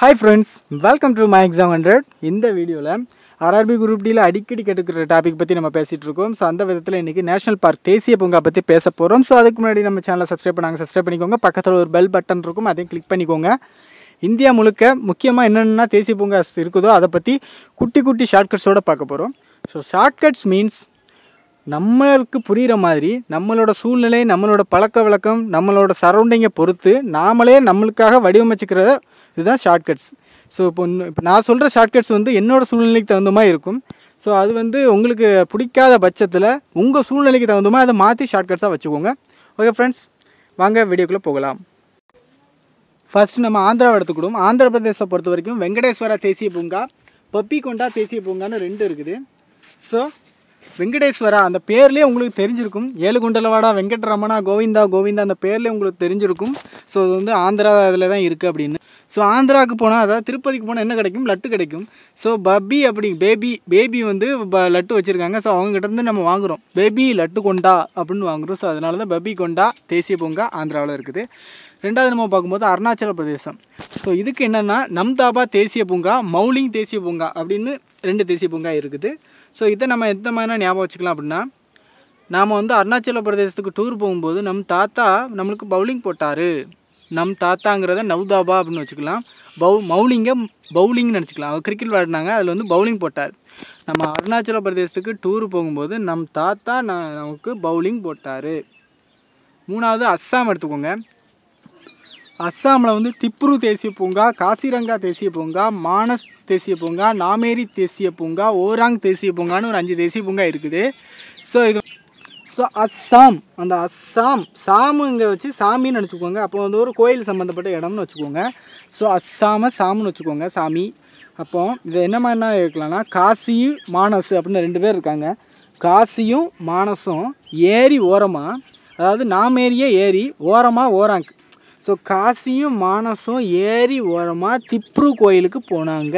hi friends welcome to my exam hundred இந்த வீடியோவில் RRB group டியில் அடிக்கடி கேட்டுக்கிற டாபிக் பற்றி நம்ம பேசிகிட்டு இருக்கோம் ஸோ அந்த விதத்தில் இன்றைக்கி நேஷனல் பார்க் தேசிய பூங்கா பற்றி பேச போகிறோம் ஸோ அதுக்கு முன்னாடி நம்ம சேனலை சப்ஸ்கிரைப் பண்ணாங்க சப்ஸ்கிரைப் பண்ணிக்கோங்க பக்கத்தில் ஒரு பெல் பட்டன் இருக்கும் அதையும் கிளிக் பண்ணிக்கோங்க இந்தியா முழுக்க முக்கியமாக என்னென்ன தேசிய பூங்கா இருக்குதோ அதை பற்றி குட்டி குட்டி ஷார்ட்கட்ஸோடு பார்க்க போகிறோம் ஸோ ஷார்ட்கட்ஸ் மீன்ஸ் நம்மளுக்கு புரிகிற மாதிரி நம்மளோட சூழ்நிலை நம்மளோட பழக்க வழக்கம் நம்மளோட சரௌண்டிங்கை பொறுத்து நாமளே நம்மளுக்காக வடிவமைச்சிக்கிற இதுதான் ஷார்ட்கட்ஸ் ஸோ இப்போ இன்னும் இப்போ நான் சொல்கிற ஷார்ட்கட்ஸ் வந்து என்னோட சூழ்நிலைக்கு தகுந்த மாதிரி இருக்கும் ஸோ அது வந்து உங்களுக்கு பிடிக்காத பட்சத்தில் உங்கள் சூழ்நிலைக்கு தகுந்த மாதிரி அதை மாற்றி ஷார்ட்கட்ஸாக வச்சுக்கோங்க ஓகே ஃப்ரெண்ட்ஸ் வாங்க வீடியோக்குள்ளே போகலாம் ஃபர்ஸ்ட் நம்ம ஆந்திராவை எடுத்துக்கிடுவோம் ஆந்திர பிரதேசத்தை பொறுத்த வரைக்கும் வெங்கடேஸ்வரா தேசிய பூங்கா பப்பிகொண்டா தேசிய பூங்கான்னு ரெண்டு இருக்குது ஸோ வெங்கடேஸ்வரா அந்த பேர்லேயே உங்களுக்கு தெரிஞ்சிருக்கும் ஏழு குண்டலவாடா வெங்கட்ரமணா கோவிந்தா கோவிந்தா அந்த பேர்லேயே உங்களுக்கு தெரிஞ்சிருக்கும் ஸோ அது வந்து ஆந்திரா அதில் தான் இருக்குது அப்படின்னு ஸோ ஆந்திராவுக்கு போனால் அதாவது திருப்பதிக்கு போனால் என்ன கிடைக்கும் லட்டு கிடைக்கும் ஸோ பப்பி அப்படி பேபி பேபி வந்து ப லட்டு வச்சுருக்காங்க ஸோ அவங்ககிட்ட இருந்து நம்ம வாங்குகிறோம் பேபி லட்டு கொண்டா அப்படின்னு வாங்குகிறோம் ஸோ அதனால தான் பப்பி கொண்டா தேசிய பூங்கா ஆந்திராவில் இருக்குது ரெண்டாவது நம்ம பார்க்கும்போது அருணாச்சல பிரதேசம் ஸோ இதுக்கு என்னென்னா நம்தாபா தேசிய பூங்கா மௌலிங் தேசிய பூங்கா அப்படின்னு ரெண்டு தேசிய பூங்கா இருக்குது ஸோ இதை நம்ம எந்த மாதிரி ஞாபகம் வச்சுக்கலாம் அப்படின்னா நாம் வந்து அருணாச்சல பிரதேசத்துக்கு டூர் போகும்போது நம் தாத்தா நம்மளுக்கு பவுலிங் போட்டார் நம் தாத்தாங்கிறத நவ்தாபா அப்படின்னு வச்சுக்கலாம் பவு மௌலிங்கை பவுலிங்னு நினச்சிக்கலாம் அவர் கிரிக்கெட் விளையாடினாங்க அதில் வந்து பவுலிங் போட்டார் நம்ம அருணாச்சல பிரதேசத்துக்கு டூர் போகும்போது நம் தாத்தா ந நமக்கு பவுலிங் போட்டார் மூணாவது அஸ்ஸாம் எடுத்துக்கோங்க அஸ்ஸாமில் வந்து திப்ரு தேசிய பூங்கா காசிரங்கா தேசிய பூங்கா மானஸ் தேசிய பூங்கா நாமேரி தேசிய பூங்கா ஓராங் தேசிய பூங்கான்னு ஒரு அஞ்சு தேசிய பூங்கா இருக்குது ஸோ இது ஸோ அஸ்ஸாம் அந்த அஸ்ஸாம் சாமுங்க வச்சு சாமின்னு நினச்சிக்கோங்க அப்போ வந்து ஒரு கோயில் சம்மந்தப்பட்ட இடம்னு வச்சுக்கோங்க ஸோ அஸ்ஸாமை சாமுன்னு வச்சுக்கோங்க சாமி அப்போ இது என்ன மாதிரினா இருக்கலாம்னா காசி மானஸ் அப்படின்னு ரெண்டு பேர் இருக்காங்க காசியும் மானஸும் ஏரி ஓரமாக அதாவது நாமேரிய ஏரி ஓரமாக ஓராங் ஸோ காசியும் மானஸும் ஏரி ஓரமாக திப்ரு கோயிலுக்கு போனாங்க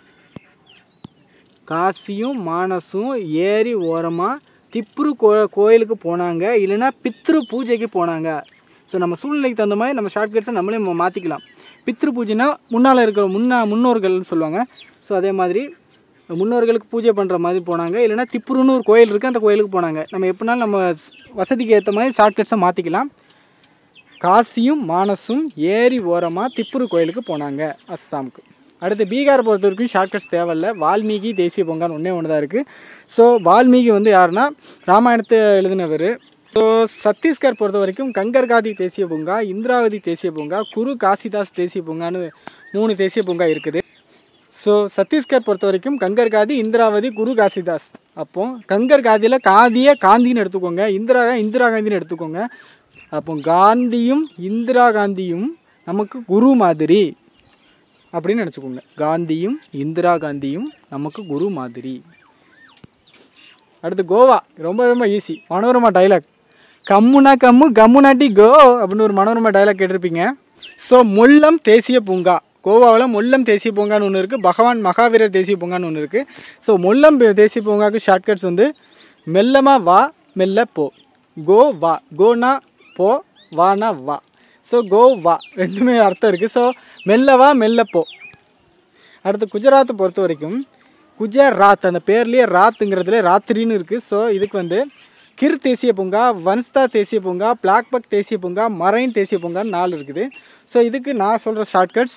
காசியும் மானஸும் ஏரி ஓரமாக திப்ரு கோ கோயிலுக்கு போனாங்க இல்லைன்னா பித்ரு பூஜைக்கு போனாங்க ஸோ நம்ம சூழ்நிலைக்கு தகுந்த மாதிரி நம்ம ஷார்ட்கட்ஸை நம்மளே மா- மாற்றிக்கலாம் பித்ரு பூஜைனா முன்னால் இருக்கிற முன்னா முன்னோர்கள்னு சொல்லுவாங்க ஸோ அதே மாதிரி முன்னோர்களுக்கு பூஜை பண்ணுற மாதிரி போனாங்க இல்லைன்னா திப்ருன்னு ஒரு கோயில் இருக்குது அந்த கோயிலுக்கு போனாங்க நம்ம எப்படினாலும் நம்ம வசதிக்கு ஏற்ற மாதிரி ஷார்ட்கட்ஸை மாற்றிக்கலாம் காசியும் மானஸும் ஏரி ஓரமாக திப்புரு கோயிலுக்கு போனாங்க அஸ்ஸாமுக்கு அடுத்து பீகார் பொறுத்த வரைக்கும் ஷார்ட்கட்ஸ் தேவையில்ல வால்மீகி தேசிய பூங்கான்னு ஒன்றே ஒன்று தான் இருக்குது ஸோ வால்மீகி வந்து யாருன்னா ராமாயணத்தை எழுதினவர் ஸோ சத்தீஸ்கர் பொறுத்த வரைக்கும் கங்கர்காதி தேசிய பூங்கா இந்திராவதி தேசிய பூங்கா குரு காசிதாஸ் தேசிய பூங்கான்னு மூணு தேசிய பூங்கா இருக்குது ஸோ சத்தீஸ்கர் பொறுத்த வரைக்கும் கங்கர் காதி இந்திராவதி குரு காசிதாஸ் அப்போ கங்கர் காதியில் காந்தியை காந்தின்னு எடுத்துக்கோங்க இந்திரா இந்திரா காந்தின்னு எடுத்துக்கோங்க அப்போ காந்தியும் இந்திரா காந்தியும் நமக்கு குரு மாதிரி அப்படின்னு நினச்சிக்கோங்க காந்தியும் இந்திரா காந்தியும் நமக்கு குரு மாதிரி அடுத்து கோவா ரொம்ப ரொம்ப ஈஸி மனோரமா டைலாக் கம்முனா கம்மு கம்முனாட்டி கோ அப்படின்னு ஒரு மனோரமா டைலாக் கேட்டிருப்பீங்க ஸோ முல்லம் தேசிய பூங்கா கோவாவில் முல்லம் தேசிய பூங்கான்னு ஒன்று இருக்குது பகவான் மகாவீரர் தேசிய பூங்கான்னு ஒன்று இருக்குது ஸோ முல்லம் பே- தேசிய பூங்காவுக்கு ஷார்ட்கட்ஸ் வந்து மெல்லமா வா மெல்ல போ கோ வா கோனா போ வானா வா ஸோ கோ வா ரெண்டுமே அர்த்தம் இருக்குது ஸோ மெல்ல வா மெல்ல போ அடுத்து குஜராத்தை பொறுத்த வரைக்கும் குஜராத் அந்த பேர்லேயே ராத்துங்கிறதுல ராத்திரின்னு இருக்குது ஸோ இதுக்கு வந்து கிர் தேசிய பூங்கா வன்ஸ்தா தேசிய பூங்கா பிளாக்பக் தேசிய பூங்கா மரைன் தேசிய பூங்கான்னு நாலு இருக்குது ஸோ இதுக்கு நான் சொல்கிற ஷார்ட்கட்ஸ்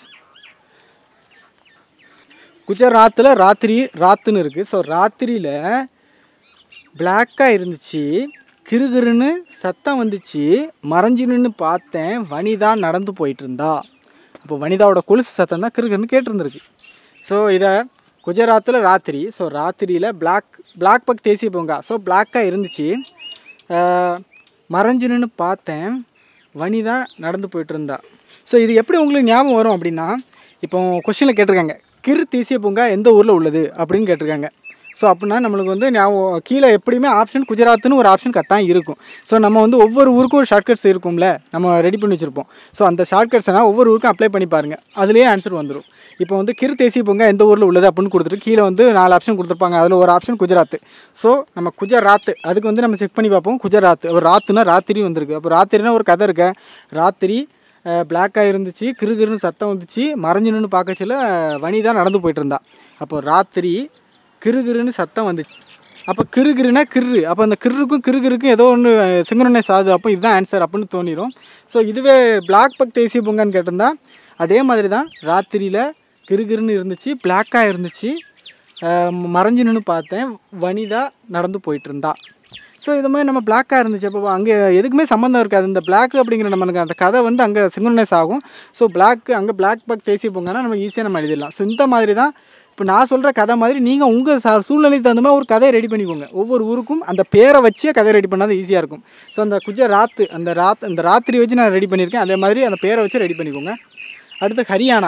குஜராத்தில் ராத்திரி ராத்துன்னு இருக்குது ஸோ ராத்திரியில் பிளாக்காக இருந்துச்சு கிறுகிறுன்னு சத்தம் வந்துச்சு மறைஞ்சு நின்று பார்த்தேன் வனிதா நடந்து போயிட்டு இருந்தா அப்போ வனிதாவோட கொலுசு சத்தம் தான் கிறுகிறுன்னு கேட்டிருந்துருக்கு ஸோ இதை குஜராத்தில் ராத்திரி ஸோ ராத்திரியில் பிளாக் பிளாக் பக் தேசிய பூங்கா ஸோ பிளாக்காக இருந்துச்சு ஆஹ், மறைஞ்சு நின்று பார்த்தேன் வனிதா நடந்து போயிட்டு இருந்தா ஸோ இது எப்படி உங்களுக்கு ஞாபகம் வரும் அப்படின்னா இப்போ கொஷினில் கேட்டிருக்காங்க கிர் தேசிய பூங்கா எந்த ஊரில் உள்ளது அப்படின்னு கேட்டிருக்காங்க ஸோ அப்படின்னா நம்மளுக்கு வந்து ஞாபகம் கீழே எப்படியுமே ஆப்ஷன் குஜராத்னு ஒரு ஆப்ஷன் கரெக்டாக இருக்கும் ஸோ நம்ம வந்து ஒவ்வொரு ஊருக்கும் ஒரு ஷார்ட்கட்ஸ் இருக்கும்ல நம்ம ரெடி பண்ணி வச்சுருப்போம் ஸோ அந்த ஷார்ட்கட்ஸை ஒவ்வொரு ஊருக்கும் அப்ளை பண்ணி பாருங்கள் அதுலேயே ஆன்சர் வந்துடும் இப்போ வந்து கிர் தேசிய பூங்கா எந்த ஊரில் உள்ளது அப்படின்னு கொடுத்துட்டு கீழே வந்து நாலு ஆப்ஷன் கொடுத்துருப்பாங்க அதில் ஒரு ஆப்ஷன் குஜராத் ஸோ நம்ம குஜராத் அதுக்கு வந்து நம்ம செக் பண்ணி பார்ப்போம் குஜராத் ஒரு ராத்துனா ராத்திரி வந்திருக்கு அப்போ ராத்திரினா ஒரு கதை இருக்க ராத்திரி பிளாக்காக இருந்துச்சு கிறுகிறுன்னு சத்தம் வந்துச்சு மறைஞ்சு நின்று பார்க்கச்சில வனிதா நடந்து போயிட்டு இருந்தா அப்போ ராத்திரி கிறுகிறுன்னு சத்தம் வந்துச்சு அப்போ கிறுகிறுனா கிறு அப்போ அந்த கிறுக்கும் கிறுகிறுக்கும் ஏதோ ஒன்று சிங்க்ரனைஸ் ஆகுது அப்போ இதுதான் ஆன்சர் அப்படின்னு தோணிடும் ஸோ இதுவே பிளாக் பக் தேசிய பூங்கான்னு கேட்டிருந்தா அதே மாதிரி தான் ராத்திரியில் கிறுகிறுன்னு இருந்துச்சு பிளாக்காக இருந்துச்சு அஹ் மறைஞ்சு நின்று பார்த்தேன் வனிதா நடந்து போயிட்டு இருந்தா ஸோ இது மாதிரி நம்ம பிளாக்காக இருந்துச்சு அப்போ அங்கே எதுக்குமே சம்மந்தம் இருக்காது இந்த பிளாக் அப்படிங்கிற நம்மளுக்கு அந்த கதை வந்து அங்கே சிங்க்ரனைஸ் ஆகும் ஸோ பிளாக் அங்கே பிளாக் பக் தேசிய பூங்கானா நம்ம ஈஸியாக நம்ம எழுதிடலாம் ஸோ இந்த மாதிரி தான் இப்போ நான் சொல்கிற கதை மாதிரி நீங்கள் உங்கள் ச சூழ்நிலைக்கு தகுந்த மாதிரி ஒரு கதையை ரெடி பண்ணிக்கோங்க ஒவ்வொரு ஊருக்கும் அந்த பேரை வச்சே கதை ரெடி பண்ணால் ஈஸியாக இருக்கும் ஸோ அந்த குஜ ராத்து அந்த ராத் அந்த ராத்திரி வச்சு நான் ரெடி பண்ணியிருக்கேன் அதே மாதிரி அந்த பேரை வச்சு ரெடி பண்ணிக்கோங்க அடுத்து ஹரியானா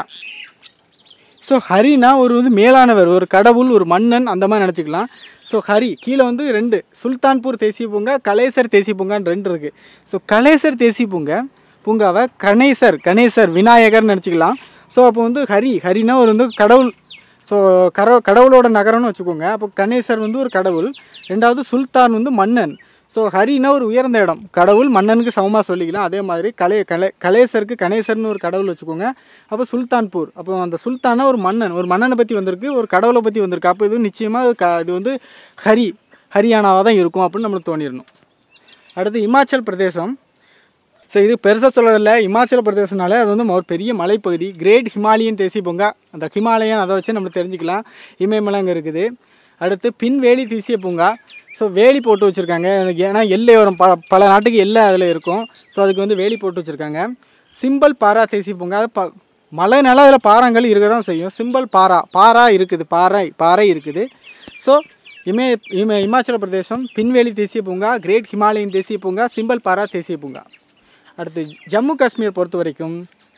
ஸோ ஹரினா ஒரு வந்து மேலானவர் ஒரு கடவுள் ஒரு மன்னன் அந்த மாதிரி நினச்சிக்கலாம் ஸோ ஹரி கீழே வந்து ரெண்டு சுல்தான்பூர் தேசிய பூங்கா கலேசர் தேசிய பூங்கான்னு ரெண்டு இருக்குது ஸோ கலேசர் தேசிய பூங்கா பூங்காவை கணேசர் கணேசர் விநாயகர்னு நினச்சிக்கலாம் ஸோ அப்போ வந்து ஹரி ஹரினா ஒரு வந்து கடவுள் ஸோ கர கடவுளோட நகரம்னு வச்சுக்கோங்க அப்போ கணேசர் வந்து ஒரு கடவுள் ரெண்டாவது சுல்தான் வந்து மன்னன் ஸோ ஹரினா ஒரு உயர்ந்த இடம் கடவுள் மன்னனுக்கு சமமாக சொல்லிக்கலாம் அதே மாதிரி கலே கலே கலேசருக்கு கணேசர்னு ஒரு கடவுள் வச்சுக்கோங்க அப்போ சுல்தான்பூர் அப்போ அந்த சுல்தானா ஒரு மன்னன் ஒரு மன்னனை பற்றி வந்திருக்கு ஒரு கடவுளை பற்றி வந்திருக்கு அப்போ இது நிச்சயமாக க இது வந்து ஹரி ஹரியானாவாக தான் இருக்கும் அப்படின்னு நம்மளுக்கு தோணிடணும் அடுத்து இமாச்சல் பிரதேசம் ஸோ இது பெருசாக சொல்லதில்லை இமாச்சல பிரதேசனால அது வந்து ஒரு பெரிய மலைப்பகுதி கிரேட் ஹிமாலயன் தேசிய பூங்கா அந்த ஹிமாலயன் அதை வச்சு நம்ம தெரிஞ்சுக்கலாம் இமயமலை அங்கே இருக்குது அடுத்து பின்வேலி தேசிய பூங்கா ஸோ வேலி போட்டு வச்சுருக்காங்க ஏன்னா எல்லை வரும் பல பல நாட்டுக்கு எல்லை அதில் இருக்கும் ஸோ அதுக்கு வந்து வேலி போட்டு வச்சுருக்காங்க சிம்பிள் பாரா தேசிய பூங்கா அது ப மலைனால அதில் பாறாங்கள் இருக்க தான் செய்யும் சிம்பிள் பாரா பாரா இருக்குது பாறை பாறை இருக்குது ஸோ இமய இம இமாச்சல பிரதேசம் பின்வேலி தேசிய பூங்கா கிரேட் ஹிமாலயன் தேசிய பூங்கா சிம்பிள் பாரா தேசிய பூங்கா அடுத்து ஜம்மு காஷ்மீர் பொறுத்த வரைக்கும்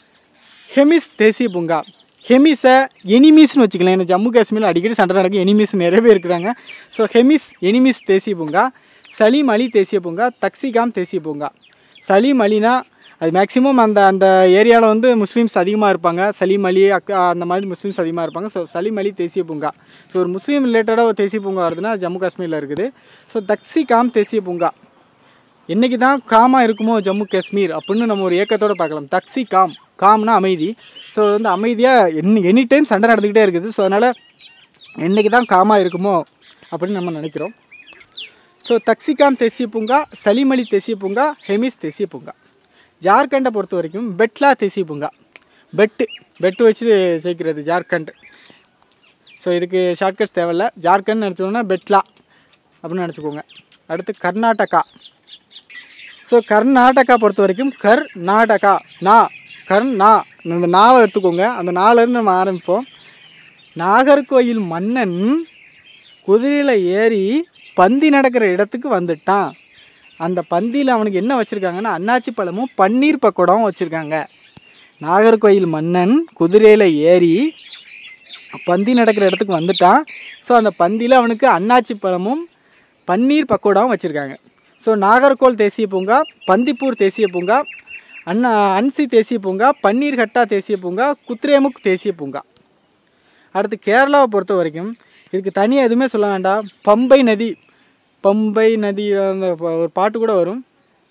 ஹெமிஸ் தேசிய பூங்கா ஹெமிஸை எனிமீஸ்னு வச்சுக்கலாம் ஏன்னா ஜம்மு காஷ்மீரில் அடிக்கடி சண்டை நடக்கும் எனிமீஸ் நிறைய பேர் இருக்கிறாங்க ஸோ ஹெமிஸ் எனிமீஸ் தேசிய பூங்கா சலீம் அலி தேசிய பூங்கா தக்சிகாம் தேசிய பூங்கா சலீம் அலினா அது மேக்ஸிமம் அந்த அந்த ஏரியாவில் வந்து முஸ்லீம்ஸ் அதிகமாக இருப்பாங்க சலீம் அலி அக்கா அந்த மாதிரி முஸ்லீம்ஸ் அதிகமாக இருப்பாங்க ஸோ சலீம் அலி தேசிய பூங்கா ஸோ ஒரு முஸ்லீம் ரிலேட்டடாக ஒரு தேசிய பூங்கா வருதுன்னா அது ஜம்மு காஷ்மீரில் இருக்குது ஸோ தக்சிகாம் தேசிய பூங்கா என்னைக்கு தான் காமாக இருக்குமோ ஜம்மு காஷ்மீர் அப்படின்னு நம்ம ஒரு ஏக்கத்தோட பார்க்கலாம் தக்சி காம் காம்னா அமைதி ஸோ வந்து அமைதியாக எனி எனி டைம் சண்டை நடந்துக்கிட்டே இருக்குது ஸோ அதனால் என்னைக்கு தான் காமாக இருக்குமோ அப்படின்னு நம்ம நினைக்கிறோம் ஸோ தக்சிகாம் தேசிய பூங்கா சலிமலி தேசிய பூங்கா ஹெமிஸ் தேசிய பூங்கா ஜார்க்கண்டை பொறுத்த வரைக்கும் பெட்லா தேசிய பூங்கா பெட்டு பெட்டு வச்சு சேர்க்கிறது ஜார்க்கண்ட் ஸோ இதுக்கு ஷார்ட்கட்ஸ் தேவையில்ல ஜார்க்கண்ட் நினச்சோன்னா பெட்லா அப்படின்னு நினச்சிக்கோங்க அடுத்து கர்நாடகா ஸோ கர்நாடகா பொறுத்த வரைக்கும் கர்நாடகா நா கர்நா இந்த நாவை எடுத்துக்கோங்க அந்த நாலேருந்து நம்ம ஆரம்பிப்போம் நாகர்கோயில் மன்னன் குதிரையில் ஏறி பந்தி நடக்கிற இடத்துக்கு வந்துட்டான் அந்த பந்தியில் அவனுக்கு என்ன வச்சுருக்காங்கன்னா அன்னாச்சி பழமும் பன்னீர் பக்கோடாவும் வச்சுருக்காங்க நாகர்கோயில் மன்னன் குதிரையில் ஏறி பந்தி நடக்கிற இடத்துக்கு வந்துட்டான் ஸோ அந்த பந்தியில் அவனுக்கு அன்னாச்சி பழமும் பன்னீர் பக்கோடாவும் வச்சுருக்காங்க ஸோ நாகர்கோல் தேசிய பூங்கா பந்திப்பூர் தேசிய பூங்கா அண்ணா அன்சி தேசிய பூங்கா பன்னீர்கட்டா தேசிய பூங்கா குத்ரேமுக் தேசிய பூங்கா அடுத்து கேரளாவை பொறுத்த வரைக்கும் இதுக்கு தனியாக எதுவுமே சொல்ல வேண்டாம் பம்பை நதி பம்பை நதி அந்த ப- ஒரு பாட்டு கூட வரும்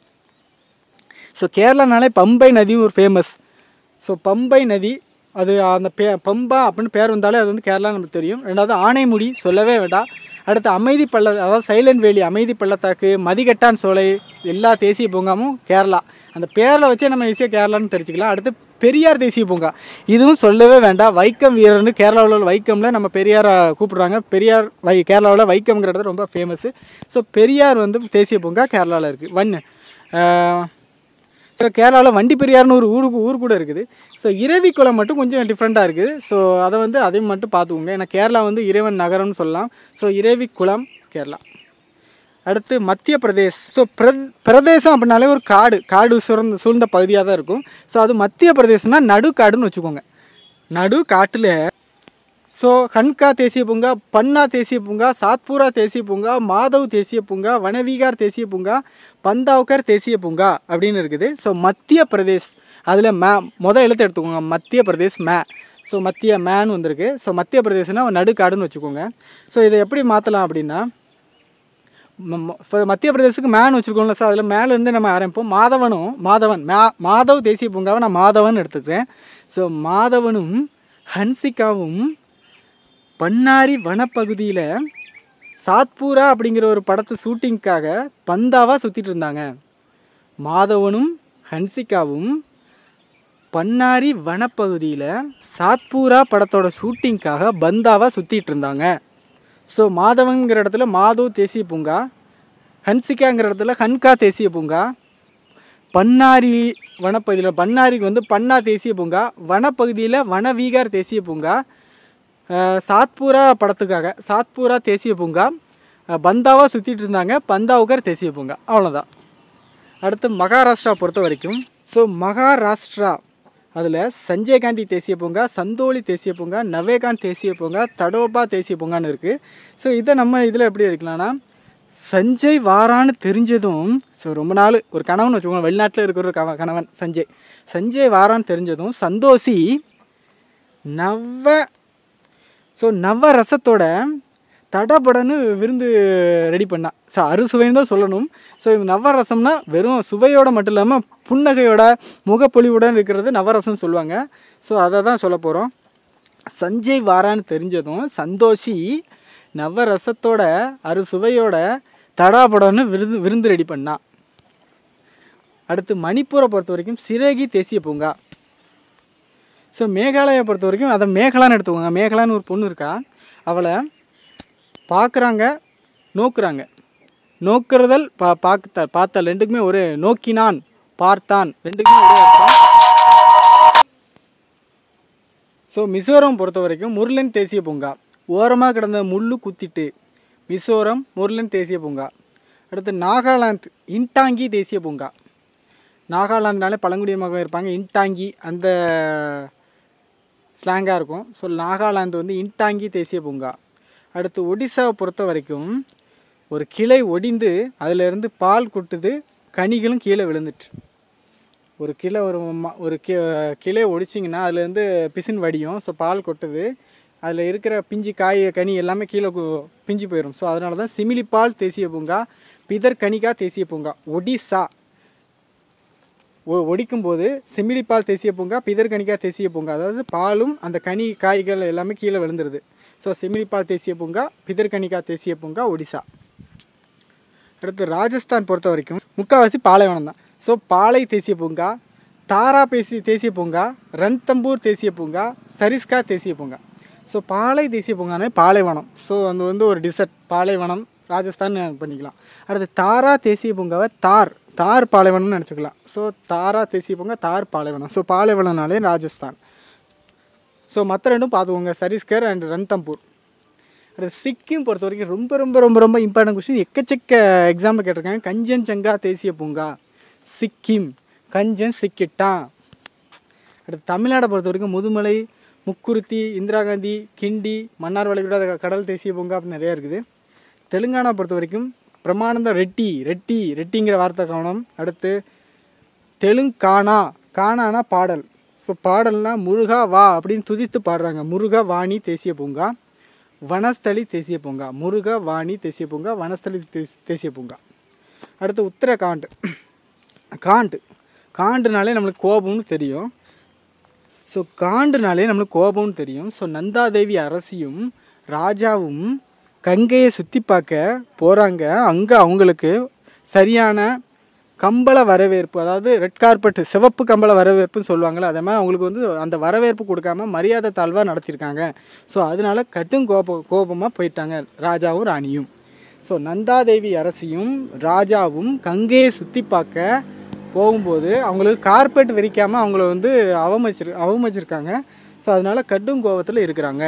ஸோ கேரளானாலே பம்பை நதியும் ஒரு ஃபேமஸ் ஸோ பம்பை நதி அது அந்த பே பம்பா அப்படின்னு பேர் வந்தாலே அது வந்து கேரளா நமக்கு தெரியும் ரெண்டாவது ஆனைமுடி சொல்லவே வேண்டாம் அடுத்து அமைதி பள்ள அதாவது சைலண்ட் வேலி அமைதி பள்ளத்தாக்கு மதிகட்டான் சோலை எல்லா தேசிய பூங்காவும் கேரளா அந்த பேரில் வச்சே நம்ம ஈஸியாக கேரளான்னு தெரிஞ்சுக்கலாம் அடுத்து பெரியார் தேசிய பூங்கா இதுவும் சொல்லவே வேண்டாம் வைக்கம் வீரர்னு கேரளாவில் உள்ள வைக்கமில் நம்ம பெரியாரை கூப்பிடுறாங்க பெரியார் வை கேரளாவில் வைக்கம்ங்கிற இடத்துல ரொம்ப ஃபேமஸ்ஸு ஸோ பெரியார் வந்து தேசிய பூங்கா கேரளாவில் இருக்குது ஒன்று ஸோ கேரளாவில் வண்டி பெரியார்னு ஒரு ஊருக்கு ஊர் கூட இருக்குது ஸோ இரவிக்குளம் மட்டும் கொஞ்சம் டிஃப்ரெண்ட்டாக இருக்குது ஸோ அதை வந்து அதையும் மட்டும் பார்த்துக்கோங்க ஏன்னா கேரளா வந்து இறைவன் நகரம்னு சொல்லலாம் ஸோ இரவிக்குளம் கேரளா அடுத்து மத்திய பிரதேஷ் ஸோ பிரத் பிரதேசம் அப்படின்னாலே ஒரு காடு காடு சுரந்த சூழ்ந்த பகுதியாக தான் இருக்கும் ஸோ அது மத்திய பிரதேசம்னா நடுக்காடுன்னு வச்சுக்கோங்க நடு காட்டில் ஸோ ஹன்கா தேசிய பூங்கா பன்னா தேசிய பூங்கா சாத்பூரா தேசிய பூங்கா மாதவ் தேசிய பூங்கா வனவிகார் தேசிய பூங்கா பந்தாவ்கர் தேசிய பூங்கா அப்படின்னு இருக்குது ஸோ மத்திய பிரதேஷ் அதில் மே மொதல் எழுத்து எடுத்துக்கோங்க மத்திய பிரதேஷ் மே ஸோ மத்திய மேன் வந்திருக்கு ஸோ மத்திய பிரதேசனா நடுக்காடுன்னு வச்சுக்கோங்க ஸோ இதை எப்படி மாற்றலாம் அப்படின்னா இப்போ மத்திய பிரதேசத்துக்கு மேன் வச்சுருக்கோம்ல சார் அதில் மேலேருந்து நம்ம ஆரம்பிப்போம் மாதவனும் மாதவன் மா மாதவ் தேசிய பூங்காவை நான் மாதவன் எடுத்துக்கிறேன் ஸோ மாதவனும் ஹன்சிகாவும் பண்ணாரி வனப்பகுதியில் சாத்பூரா அப்படிங்கிற ஒரு படத்து ஷூட்டிங்க்காக பந்தாவாக சுற்றிட்டு இருந்தாங்க மாதவனும் ஹன்சிகாவும் பண்ணாரி வனப்பகுதியில் சாத்பூரா படத்தோட ஷூட்டிங்க்காக பந்தாவாக சுற்றிட்டு இருந்தாங்க ஸோ மாதவங்கிற இடத்துல மாதவ் தேசிய பூங்கா ஹன்சிகாங்கிற இடத்துல ஹன்கா தேசிய பூங்கா பண்ணாரி வனப்பகுதியில் பண்ணாரிக்கு வந்து பன்னா தேசிய பூங்கா வனப்பகுதியில் வனவீகார் தேசிய பூங்கா அஹ், சாத்பூரா படத்துக்காக சாத்பூரா தேசிய பூங்கா அஹ், பந்தாவாக சுற்றிட்டு இருந்தாங்க பந்தாவுகர் தேசிய பூங்கா அவ்வளோதான் அடுத்து மகாராஷ்டிரா பொறுத்த வரைக்கும் ஸோ மகாராஷ்டிரா அதில் சஞ்சய் காந்தி தேசிய பூங்கா சந்தோலி தேசிய பூங்கா நவேகாந்த் தேசிய பூங்கா தடோபா தேசிய பூங்கான்னு இருக்குது ஸோ இதை நம்ம இதில் எப்படி எடுக்கலாம்னா சஞ்சய் வாரான்னு தெரிஞ்சதும் ஸோ ரொம்ப நாள் ஒரு கணவன் வச்சுக்கோங்க வெளிநாட்டில் இருக்கிற ஒரு கவ கணவன் சஞ்சய் சஞ்சய் வாரான்னு தெரிஞ்சதும் சந்தோஷி நவ ஸோ நவ ரசத்தோட தடபடன்னு விருந்து ரெடி பண்ணா ஸோ அறுசுவைன்னு தான் சொல்லணும் ஸோ இது நவரசம்னா வெறும் சுவையோட மட்டும் இல்லாமல் புன்னகையோட முகப்பொலிவுடன் இருக்கிறது நவரசம்னு சொல்லுவாங்க ஸோ அதை தான் சொல்ல போகிறோம் சஞ்சய் வாரான்னு தெரிஞ்சதும் சந்தோஷி நவரசத்தோட அறுசுவையோட தடாபடன்னு விருந்து விருந்து ரெடி பண்ணா அடுத்து மணிப்பூரை பொறுத்த வரைக்கும் சிறகி தேசிய பூங்கா ஸோ மேகாலயா பொறுத்த வரைக்கும் அதை மேகலான்னு எடுத்துக்கோங்க மேகலான்னு ஒரு பொண்ணு இருக்கா அவளை பார்க்குறாங்க நோக்குறாங்க நோக்குறதல் பா பார்த்த பார்த்தல் ரெண்டுக்குமே ஒரு நோக்கினான் பார்த்தான் ரெண்டுக்குமே ஒரே அர்த்தம் ஸோ மிசோரம் பொறுத்த வரைக்கும் முருளன் தேசிய பூங்கா ஓரமாக கிடந்த முள்ளு குத்திட்டு மிசோரம் முருளன் தேசிய பூங்கா அடுத்து நாகாலாந்து இன்டாங்கி தேசிய பூங்கா நாகாலாந்துனாலே பழங்குடிய மக்கள் இருப்பாங்க இன்டாங்கி அந்த ஸ்லாங்காக இருக்கும் ஸோ நாகாலாந்து வந்து இன்டாங்கி தேசிய பூங்கா அடுத்து ஒடிசாவை பொறுத்த வரைக்கும் ஒரு கிளை ஒடிந்து அதிலிருந்து பால் கொட்டுது கனிகளும் கீழே விழுந்துட்டு ஒரு கிளை ஒரு ம- ஒரு கி கிளை ஒடிச்சிங்கன்னா அதுலேருந்து பிசின் வடியும் ஸோ பால் கொட்டுது அதில் இருக்கிற பிஞ்சு காய் கனி எல்லாமே கீழே கு- பிஞ்சு போயிடும் ஸோ அதனால தான் சிமிலிபால் தேசிய பூங்கா பிதர் கனிகா தேசிய பூங்கா ஒடிசா ஒ- ஒடிக்கும்போது செமிலிப்பால் தேசிய பூங்கா பிதர்கணிகா தேசிய பூங்கா அதாவது பாலும் அந்த கனி காய்கள் எல்லாமே கீழே விழுந்துருது ஸோ செமிலிப்பால் தேசிய பூங்கா பிதர்கணிகா தேசிய பூங்கா ஒடிசா அடுத்து ராஜஸ்தான் பொறுத்த வரைக்கும் முக்கால்வாசி பாலைவனம் தான் ஸோ பாலை தேசிய பூங்கா தாரா பேசி தேசிய பூங்கா ரன்தம்பூர் தேசிய பூங்கா சரிஸ்கா தேசிய பூங்கா ஸோ பாலை தேசிய பூங்கானே பாலைவனம் ஸோ அது வந்து ஒரு டிசர்ட் பாலைவனம் ராஜஸ்தான் பண்ணிக்கலாம் அடுத்து தாரா தேசிய பூங்காவை தார் தார் பாலைவனம்னு நினச்சிக்கலாம் ஸோ தாரா தேசிய பூங்கா தார் பாலைவனம் ஸோ பாலைவனம்னாலே ராஜஸ்தான் ஸோ மற்ற ரெண்டும் பார்த்துக்கோங்க சரிஸ்கர் அண்ட் ரன்தம்பூர் அடுத்து சிக்கிம் பொறுத்த வரைக்கும் ரொம்ப ரொம்ப ரொம்ப ரொம்ப இம்பார்ட்டன்ட் கொஸ்டின் எக்கச்சக்க எக்ஸாம்பிள் கேட்டிருக்காங்க கஞ்சன் சங்கா தேசிய பூங்கா சிக்கிம் கஞ்சன் சிக்கிட்டா அடுத்து தமிழ்நாடை பொறுத்த வரைக்கும் முதுமலை முக்குருத்தி இந்திரா காந்தி கிண்டி மன்னார் வளைகுடா கடல் தேசிய பூங்கா அப்படி நிறையா இருக்குது தெலுங்கானா பொறுத்த வரைக்கும் பிரமானந்த ரெட்டி ரெட்டி ரெட்டிங்கிற வார்த்தை கவனம் அடுத்து தெலுங்கானா கானானா பாடல் ஸோ பாடல்னா முருகா வா அப்படின்னு துதித்து பாடுறாங்க முருகா வாணி தேசிய பூங்கா வனஸ்தலி தேசிய பூங்கா முருகா வாணி தேசிய பூங்கா வனஸ்தலி தேஸ்- தேசிய பூங்கா அடுத்து உத்தரகாண்ட் காண்ட் காண்டுனாலே நம்மளுக்கு கோபம்னு தெரியும் ஸோ காண்டுனாலே நம்மளுக்கு கோபம்னு தெரியும் ஸோ நந்தாதேவி அரசியும் ராஜாவும் கங்கையை சுற்றி பார்க்க போகிறாங்க அங்கே அவங்களுக்கு சரியான கம்பள வரவேற்பு அதாவது ரெட் கார்பெட் சிவப்பு கம்பள வரவேற்புன்னு சொல்லுவாங்கள்ல அதே மாதிரி அவங்களுக்கு வந்து அந்த வரவேற்பு கொடுக்காம மரியாதை தாழ்வாக நடத்தியிருக்காங்க ஸோ அதனால கடும் கோப கோபமாக போயிட்டாங்க ராஜாவும் ராணியும் ஸோ நந்தாதேவி அரசியும் ராஜாவும் கங்கையை சுற்றி பார்க்க போகும்போது அவங்களுக்கு கார்பெட் விரிக்காமல் அவங்கள வந்து அவமதிச்சிரு அவமதிச்சிருக்காங்க ஸோ அதனால கடும் கோபத்தில் இருக்கிறாங்க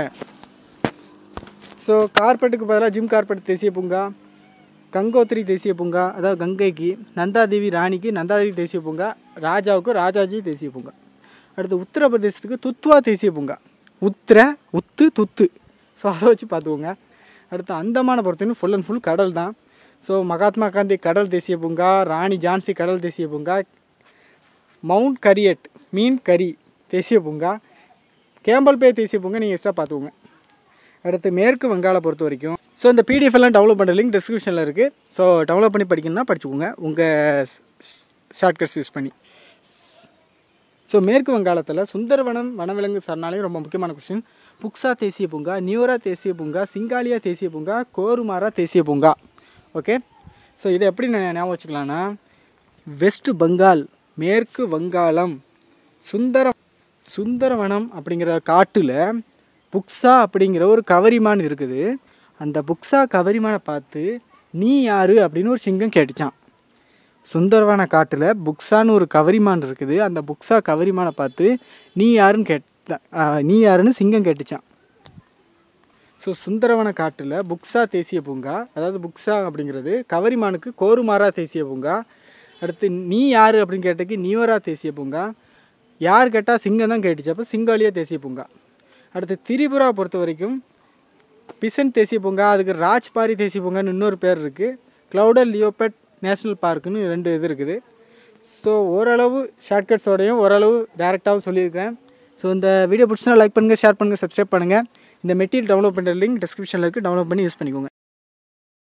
ஸோ கார்பெட்டுக்கு பதிலாக ஜிம் கார்பெட் தேசிய பூங்கா கங்கோத்திரி தேசிய பூங்கா அதாவது கங்கைக்கு நந்தாதேவி ராணிக்கு நந்தாதேவி தேசிய பூங்கா ராஜாவுக்கு ராஜாஜி தேசிய பூங்கா அடுத்து உத்தரப்பிரதேசத்துக்கு துத்வா தேசிய பூங்கா உத்திர உத்து துத்து ஸோ அதை வச்சு பார்த்துக்கோங்க அடுத்து அந்தமான பொறுத்தவரைக்கும் ஃபுல் அண்ட் ஃபுல் கடல் தான் ஸோ மகாத்மா காந்தி கடல் தேசிய பூங்கா ராணி ஜான்சி கடல் தேசிய பூங்கா மவுண்ட் கரியட் மீன் கரி தேசிய பூங்கா கேம்பல் பே தேசிய பூங்கா நீங்கள் எக்ஸ்ட்ரா பார்த்துக்கோங்க அடுத்து மேற்கு வங்காள பொறுத்த வரைக்கும் ஸோ இந்த பிடிஎஃப் எல்லாம் டவுன்லோட் பண்ணுற லிங்க் டிஸ்கிரிப்ஷனில் இருக்குது ஸோ டவுன்லோட் பண்ணி படிக்கணும்னா படிச்சுக்கோங்க உங்கள் ஷார்ட்கட்ஸ் யூஸ் பண்ணி ஸோ மேற்கு வங்காளத்தில் சுந்தரவனம் வனவிலங்கு சரணாலயம் ரொம்ப முக்கியமான கொஸ்டின் புக்ஸா தேசிய பூங்கா நியூரா தேசிய பூங்கா சிங்காலியா தேசிய பூங்கா கோருமாரா தேசிய பூங்கா ஓகே ஸோ இதை எப்படி நான் ஞாபகம் வச்சுக்கலாம்னா வெஸ்ட் பெங்கால் மேற்கு வங்காளம் சுந்தர சுந்தரவனம் அப்படிங்கிற காட்டில் புக்ஸா அப்படிங்கிற ஒரு கவரிமான் இருக்குது அந்த புக்ஸா கவரிமானை பார்த்து நீ யாரு அப்படின்னு ஒரு சிங்கம் கேட்டுச்சான் சுந்தரவன காட்டில் புக்ஸான்னு ஒரு கவரிமான் இருக்குது அந்த புக்ஸா கவரிமானை பார்த்து நீ யாருன்னு கேட்ட ஆ, நீ யாருன்னு சிங்கம் கேட்டுச்சான் ஸோ சுந்தரவன காட்டில் புக்ஸா தேசிய பூங்கா அதாவது புக்ஸா அப்படிங்கிறது கவரிமானுக்கு கோருமாரா தேசிய பூங்கா அடுத்து நீ யார் அப்படின்னு கேட்டதுக்கு நியூரா தேசிய பூங்கா யார் கேட்டால் சிங்கம் தான் கேட்டுச்சு அப்போ சிங்காலியா தேசிய பூங்கா அடுத்து திரிபுரா பொறுத்த வரைக்கும் பிசன் தேசிய பூங்கா அதுக்கு ராஜ்பாரி தேசிய பூங்கான்னு இன்னொரு பேர் இருக்குது க்ளவுடர் லியோபெட் நேஷ்னல் பார்க்குன்னு ரெண்டு இது இருக்குது ஸோ ஓரளவு ஷார்ட்கட்ஸோடையும் ஓரளவு டேரெக்டாகவும் சொல்லியிருக்கிறேன் ஸோ இந்த வீடியோ பிடிச்சினா லைக் பண்ணுங்கள் ஷேர் பண்ணுங்கள் சப்ஸ்கிரைப் பண்ணுங்கள் இந்த மெட்டீரியல் டவுன்லோட் பண்ணுற லிங்க் டிஸ்கிரிப்ஷனில் இருக்குது டவுன்லோட் பண்ணி யூஸ் பண்ணிக்கோங்க